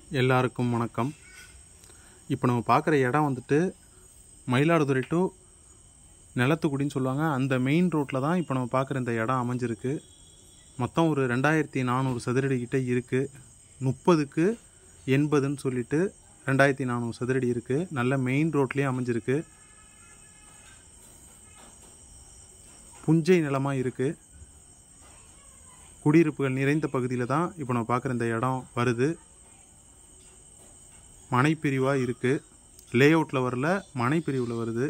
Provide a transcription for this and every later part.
எல்லாருக்கும் வணக்கம் இப்போ நம்ம பார்க்குற இடம் வந்துட்டு மயிலாடுதுறை டு நிலத்துக்குடின்னு சொல்லுவாங்க அந்த மெயின் ரோட்டில் தான் இப்போ நம்ம பார்க்குற இந்த இடம் அமைஞ்சிருக்கு மொத்தம் ஒரு ரெண்டாயிரத்தி நானூறு சதுரடி கிட்ட இருக்குது முப்பதுக்கு எண்பதுன்னு சொல்லிட்டு ரெண்டாயிரத்தி நானூறு சதுரடி இருக்குது நல்ல மெயின் ரோட்லேயே அமைஞ்சிருக்கு புஞ்சை நிலமாக இருக்குது குடியிருப்புகள் நிறைந்த பகுதியில் தான் இப்போ நம்ம பார்க்குற இந்த இடம் வருது மனைப்பிரிவாக இருக்குது லே அவுட்டில் வரல மனைப்பிரிவில் வருது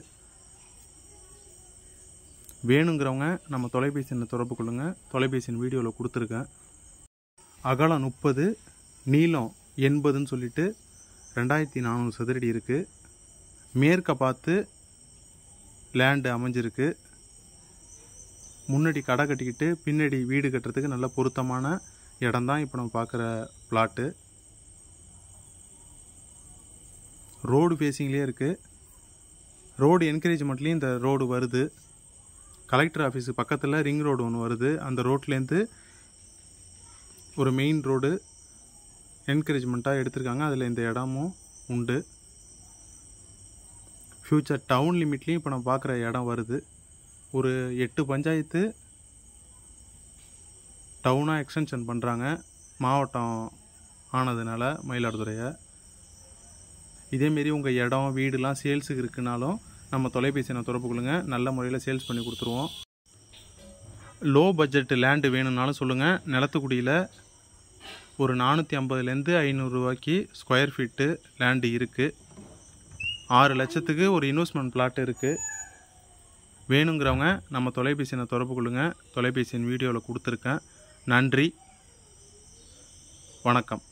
வேணுங்கிறவங்க நம்ம தொலைபேசி எண்ணை தொடர்பு கொள்ளுங்க தொலைபேசியின் வீடியோவில் கொடுத்துருக்கேன் அகலம் முப்பது நீளம் எண்பதுன்னு சொல்லிட்டு ரெண்டாயிரத்தி நானூறு சதுரடி இருக்குது மேற்க பார்த்து லேண்டு அமைஞ்சிருக்கு முன்னாடி கடை கட்டிக்கிட்டு பின்னாடி வீடு கட்டுறதுக்கு நல்ல பொருத்தமான இடம் தான் இப்போ நம்ம பார்க்குற பிளாட்டு ரோடு ஃபேஸிங்லேயே இருக்குது ரோடு என்கரேஜ்மெண்ட்லேயும் இந்த ரோடு வருது கலெக்டர் ஆஃபீஸு பக்கத்தில் ரிங் ரோடு ஒன்று வருது அந்த ரோட்லேருந்து ஒரு மெயின் ரோடு என்கரேஜ்மெண்ட்டாக எடுத்திருக்காங்க அதில் இந்த இடமும் உண்டு ஃப்யூச்சர் டவுன் லிமிட்லேயும் இப்போ நம்ம பார்க்குற இடம் வருது ஒரு எட்டு பஞ்சாயத்து டவுனாக எக்ஸ்டென்ஷன் பண்ணுறாங்க மாவட்டம் ஆனதுனால மயிலாடுதுறையை இதேமாரி உங்கள் இடம் வீடுலாம் சேல்ஸுக்கு இருக்குனாலும் நம்ம தொலைபேசி எண்ணை தொடர்பு கொள்ளுங்க நல்ல முறையில் சேல்ஸ் பண்ணி கொடுத்துருவோம் லோ பட்ஜெட் லேண்டு வேணும்னாலும் சொல்லுங்கள் நிலத்துக்குடியில் ஒரு நானூற்றி ஐம்பதுலேருந்து ஐநூறுரூவாய்க்கு ஸ்கொயர் ஃபீட்டு லேண்டு இருக்குது ஆறு லட்சத்துக்கு ஒரு இன்வெஸ்ட்மெண்ட் பிளாட் இருக்குது வேணுங்கிறவங்க நம்ம தொலைபேசி எண்ணை தொடர்பு கொள்ளுங்கள் தொலைபேசியின் வீடியோவில் கொடுத்துருக்கேன் நன்றி வணக்கம்